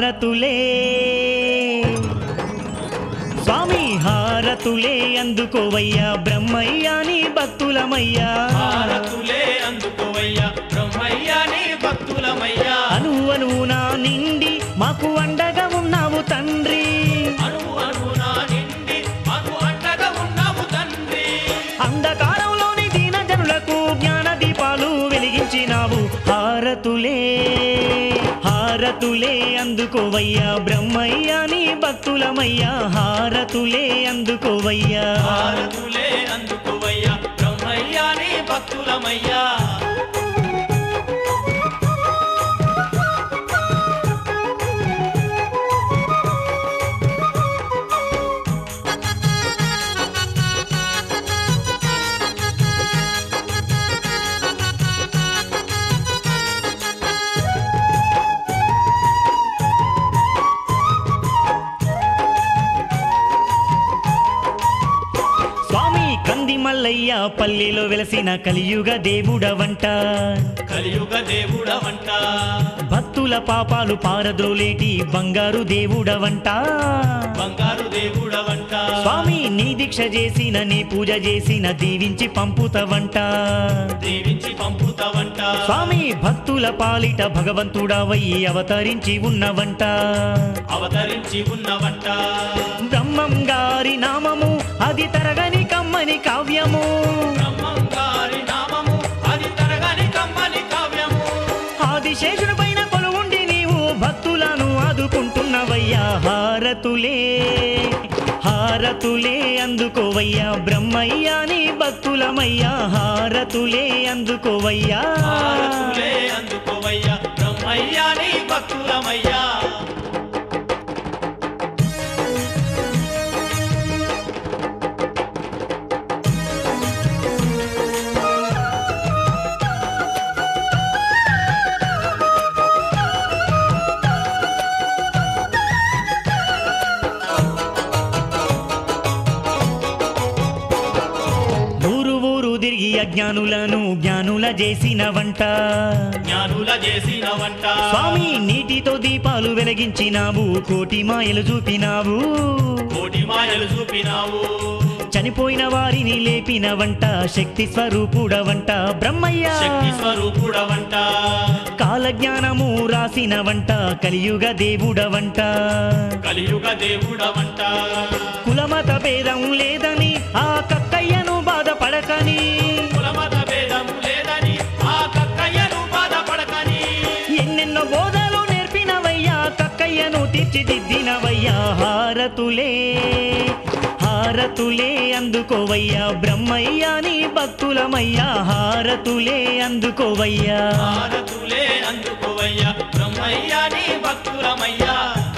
హారతులే స్వామి హారతులే అందుకోవయ్యా బ్రహ్మయ్యా నీ భక్తులమయ్యా హారతులే అందుకోవయ్యా బ్రహ్మయ్య నీ భక్తులమయ్యా అను అనువునా నిండి మాకు అండగా ఉన్నావు తండ్రి అణువు అణువునా నిండి మాకు అండగా ఉన్నావు తండ్రి అంధకారంలోని దీన జనులకు జ్ఞాన దీపాలు వెలిగించినావు హారతులే హారతులే అందుకోవయ్యా బ్రహ్మయ్యా నీ భక్తులమయ్యా హారతులే అందుకోవయ్యా హారతులే అందుకోవయ్యా బ్రహ్మయ్య నీ భక్తులమయ్యా స్వామి కంది మల్లయ్య పల్లెలో వెలసిన కలియుగ దేవుడవంట కలియుగ దేవుడవంట భక్తుల పాపాలు పారద్రోలేటి బంగారు దేవుడవంట బంగారు దేవుడవంట స్వామి నీ దీక్ష చేసిన నీ పూజ చేసిన దీవించి పంపుతవంట దీవించి పంపుతావంట స్వామి భక్తుల పాలిట భగవంతుడవయ్యి అవతరించి ఉన్నవంట అవతరించి ఉన్నవంట బ్రహ్మం గారి నామము అది తరగని కమ్మని కావ్యము బ్రహ్మం గారి నామము అది తరగని కమ్మని కావ్యము ఆదిశేషుడి పైన కొలువుండి నీవు భక్తులను ఆదుకుంటున్నవయ్యా హారతులే హారతులే అందుకోవయ్యా బ్రహ్మయ్యా నీ భక్తులమయ్యా హారతులే అందుకోవయ్యా హారతులే అందుకోవయ్యా బ్రహ్మయ్య నీ భక్తులమయ్యా ఊరు ఊరు తిరిగి అజ్ఞానులను జ్ఞానుల చేసిన వంట జ్ఞానుల చేసిన వంట స్వామి నీటితో దీపాలు వెలిగించినావు కోటి మాయలు చూపినావు కోటి మాయలు చూపినావు చనిపోయిన వారిని లేపిన వంట శక్తి స్వరూపుడవంట బ్రహ్మయ్య శక్తి స్వరూపుడవంట కాలజ్ఞానము రాసిన వంట కలియుగ దేవుడవంట కలియుగ దేవుడవంట కులమత భేదం లేదని ఆ కక్కయ్యను బాధపడకని కులమత భేదము లేదని ఆ కక్కయ్యను బాధపడకని ఎన్నెన్నో బోధలు నేర్పినవయ్యా కక్కయ్యను తీర్చిదిద్దినవయ్యా హారతులే హారతులే అందుకోవయ్యా బ్రహ్మయ్యా నీ భక్తులమయ్యా హారతులే అందుకోవయ్యా హారతులే అందుకోవయ్యా బ్రహ్మయ్య నీ భక్తులమయ్యా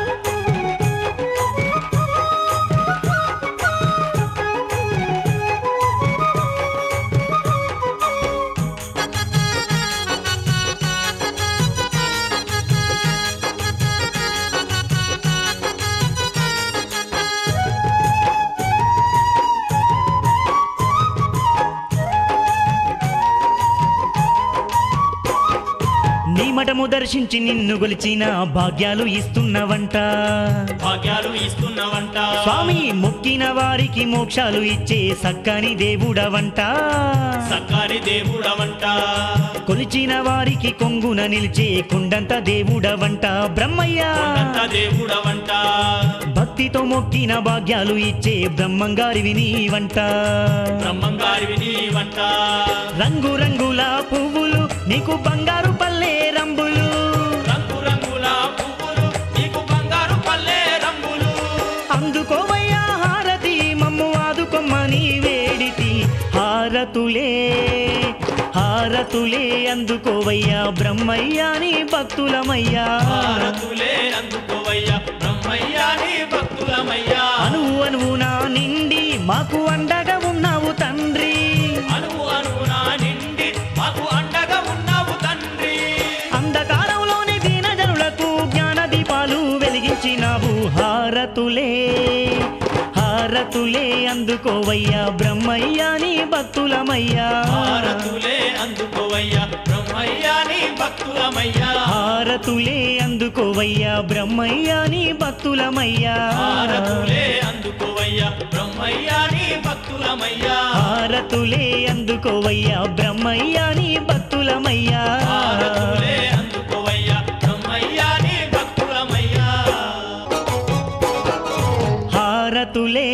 నీ మఠము దర్శించి నిన్ను గొలిచిన భాగ్యాలు ఇస్తున్నవంట భాగ్యాలు ఇస్తున్నవంట స్వామి మొక్కిన వారికి మోక్షాలు ఇచ్చే సక్కని దేవుడవంట సక్కారి దేవుడవంట కొలిచిన వారికి కొంగున నిలిచే కొండంత దేవుడవంట బ్రహ్మయ్య కొండంత దేవుడవంట భక్తితో మొక్కిన భాగ్యాలు ఇచ్చే బ్రహ్మంగారివి నీవంట బ్రహ్మంగారివి నీవంట రంగు రంగుల పువ్వులు నీకు బంగారు పల్లె రంబులు రంగు రంగుల పువ్వులు నీకు బంగారు పల్లె రంగులు అందుకోవయ్యా హారతి మమ్ము ఆదుకొమ్మని వేడితి హారతులే హారతులే అందుకోవయ్యా బ్రహ్మయ్యా నీ భక్తులమయ్యా భారతులే అందుకోవయ్యా బ్రహ్మయ్య నీ భక్తులమయ్యా అను అనువునా నిండి మాకు అండగా ఉన్నావు తండ్రి అణువు అణువునా నిండి మాకు అండగా ఉన్నావు తండ్రి అంధకారంలోని దీన జనులకు జ్ఞాన దీపాలు వెలిగించినావు హారతులే హార హారతులే అందుకోవయ్యా బ్రహ్మయ్యా నీ భక్తులమయ్యా హారతులే అందుకోవయ్యా బ్రహ్మయ్యా నీ భక్తులమయ్యా హారతులే అందుకోవయ్యా బ్రహ్మయ్యా నీ భక్తులమయ్యా హారతులే అందుకోవయ్యా బ్రహ్మయ్యా నీ భక్తులమయ్యా హారతులే అందుకోవయ్యా బ్రహ్మయ్యా నీ భక్తులమయ్యా హారతులే అందుకోవయ్యా బ్రహ్మయ్యా నీ భక్తులమయ్యా హారతులే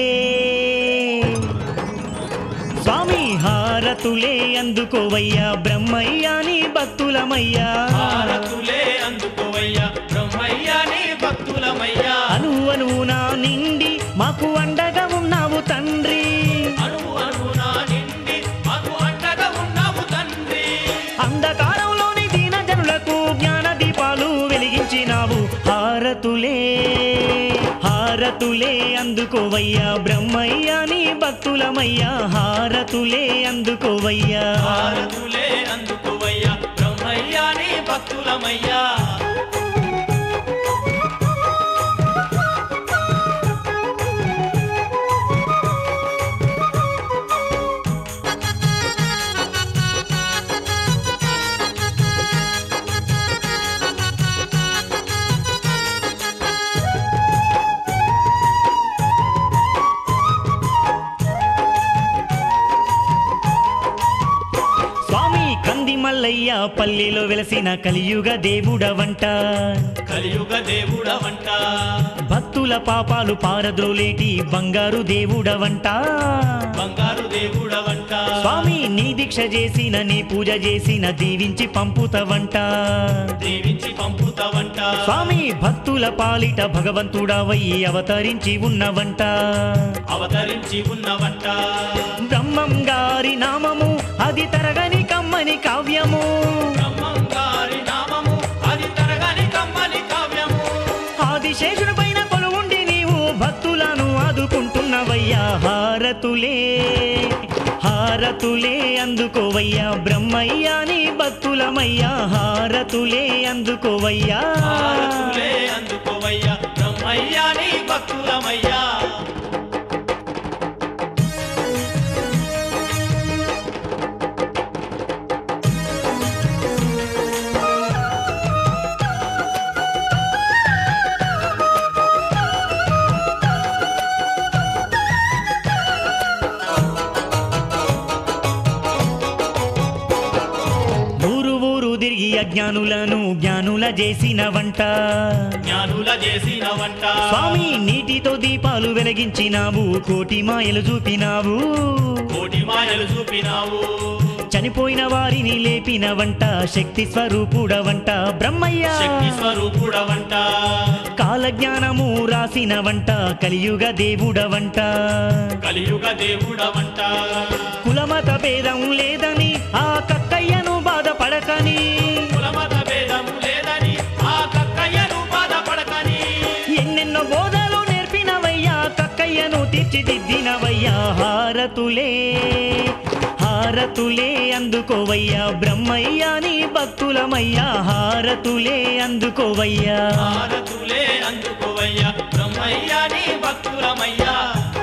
స్వామి హారతులే అందుకోవయ్యా బ్రహ్మయ్యా నీ భక్తులమయ్యా హారతులే అందుకోవయ్యా బ్రహ్మయ్యా నీ భక్తులమయ్యా అను అనువునా నిండి మాకు అండగా ఉన్నావు తండ్రి అణువు అణువునా నిండి మాకు అండగా ఉన్నావు తండ్రి అంధకారంలోని దీన జనులకు జ్ఞాన దీపాలు వెలిగించినావు హారతులే హారతులే అందుకోవయ్యా బ్రహ్మయ్యా నీ భక్తులమయ్యా హారతులే అందుకోవయ్యా హారతులే అందుకోవయ్యా బ్రహ్మయ్యా నీ భక్తులమయ్యా స్వామి కంది మల్లయ్య పల్లెలో వెలసిన కలియుగ దేవుడవంట కలియుగ దేవుడవంట భక్తుల పాపాలు పారద్రోలేటి బంగారు దేవుడవంట బంగారు దేవుడవంట స్వామి నీ దీక్ష చేసిన నీ పూజ చేసిన దీవించి పంపుతవంట దీవించి పంపుతావంట స్వామి భక్తుల పాలిట భగవంతుడవయ్యి అవతరించి ఉన్నవంట అవతరించి ఉన్నవంట బ్రహ్మం గారి నామము అది తరగని కమ్మని కావ్యము బ్రహ్మం గారి నామము అది తరగని కమ్మని కావ్యము ఆదిశేషుడి పైన కొలువుండి నీవు భక్తులను ఆదుకుంటున్నవయ్యా హారతులే హారతులే అందుకోవయ్యా బ్రహ్మయ్యా నీ భక్తులమయ్యా హారతులే అందుకోవయ్యా హారతులే అందుకోవయ్యా బ్రహ్మయ్యా నీ భక్తులమయ్యా ఊరు ఊరు తిరిగి అజ్ఞానులను జ్ఞానుల చేసిన వంట జ్ఞానుల చేసిన వంట స్వామి నీటితో దీపాలు వెలిగించినావు కోటి మాయలు చూపినావు కోటి మాయలు చూపినావు చనిపోయిన వారిని లేపిన వంట శక్తి స్వరూపుడవంట బ్రహ్మయ్య శక్తి స్వరూపుడవంట కాలజ్ఞానము రాసిన వంట కలియుగ దేవుడవంట కలియుగ దేవుడవంట కులమత భేదం లేదని ఆ కక్కయ్యను బాధపడకని కులమత భేదము లేదని ఆ కక్కయ్యను బాధపడకని ఎన్నెన్నో బోధలు నేర్పినవయ్యా కక్కయ్యను తీర్చిదిద్దినవయ్యా హారతులే హారతులే అందుకోవయ్యా బ్రహ్మయ్యా నీ భక్తులమయ్యా హారతులే అందుకోవయ్యా హారతులే అందుకోవయ్యా బ్రహ్మయ్యా నీ భక్తులమయ్యా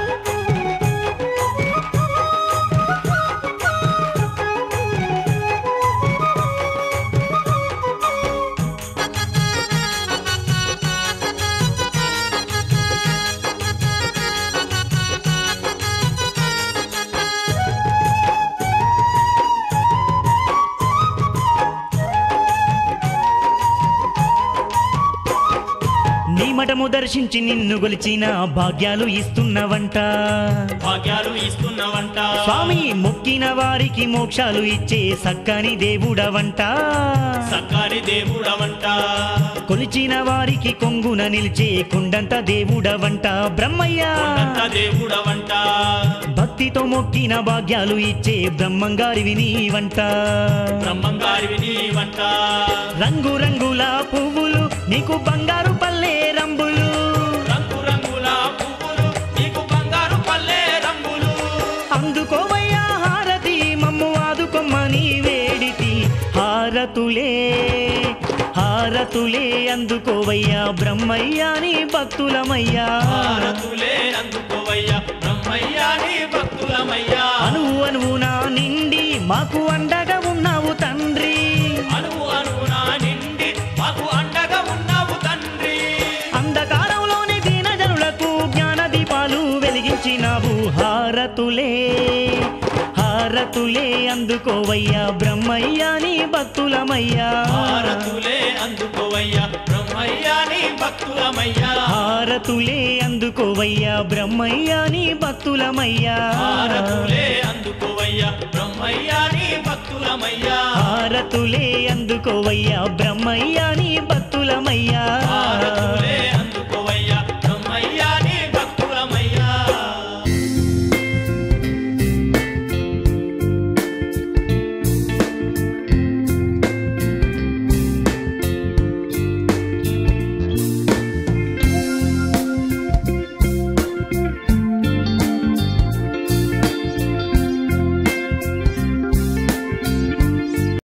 నీ మఠము దర్శించి నిన్ను గొలిచిన భాగ్యాలు ఇస్తున్నవంట భాగ్యాలు ఇస్తున్నవంట స్వామి మొక్కిన వారికి మోక్షాలు ఇచ్చే సక్కని దేవుడవంట సక్కని దేవుడవంట కొలిచిన వారికి కొంగున నిలిచే కుండంత దేవుడవంట బ్రహ్మయ్య కొండంత దేవుడవంట భక్తితో మొక్కిన భాగ్యాలు ఇచ్చే బ్రహ్మంగారివి నీవంట బ్రహ్మంగారివి నీవంట రంగు రంగుల పువ్వులు నీకు బంగారు పల్లె రంబులు రంగు రంగుల పువ్వులు నీకు బంగారు పల్లె రంగులు అందుకోవయ్యా హారతి మమ్ము ఆదుకొమ్మని వేడితి హారతులే హారతులే అందుకోవయ్యా బ్రహ్మయ్యా నీ భక్తులమయ్యా హారతులే అందుకోవయ్యా బ్రహ్మ బ్రహ్మయ్యా నీ భక్తులమయ్యా అణువు అణువునా నిండి మాకు అండగా ఉన్నావు తండ్రి అనువు అనువునా నిండి మాకు అండగా ఉన్నావు తండ్రి అంధకారంలోని దీనజనులకు జ్ఞాన దీపాలు వెలిగించినావు హారతులే హారతులే అందుకోవయ్యా బ్రహ్మయ్యా నీ భక్తులమయ్యా భారతులే అందుకోవయ్యా బ్రహ్మయ్యా నీ భక్తులమయ్యా హారతులే అందుకోవయ్యా బ్రహ్మయ్యా నీ భక్తులమయ్యా భారతులే అందుకోవయ్యా బ్రహ్మయ్యా నీ భక్తులమయ్యా హారతులే అందుకోవయ్యా బ్రహ్మయ్యా నీ భక్తులమయ్యా భారతులే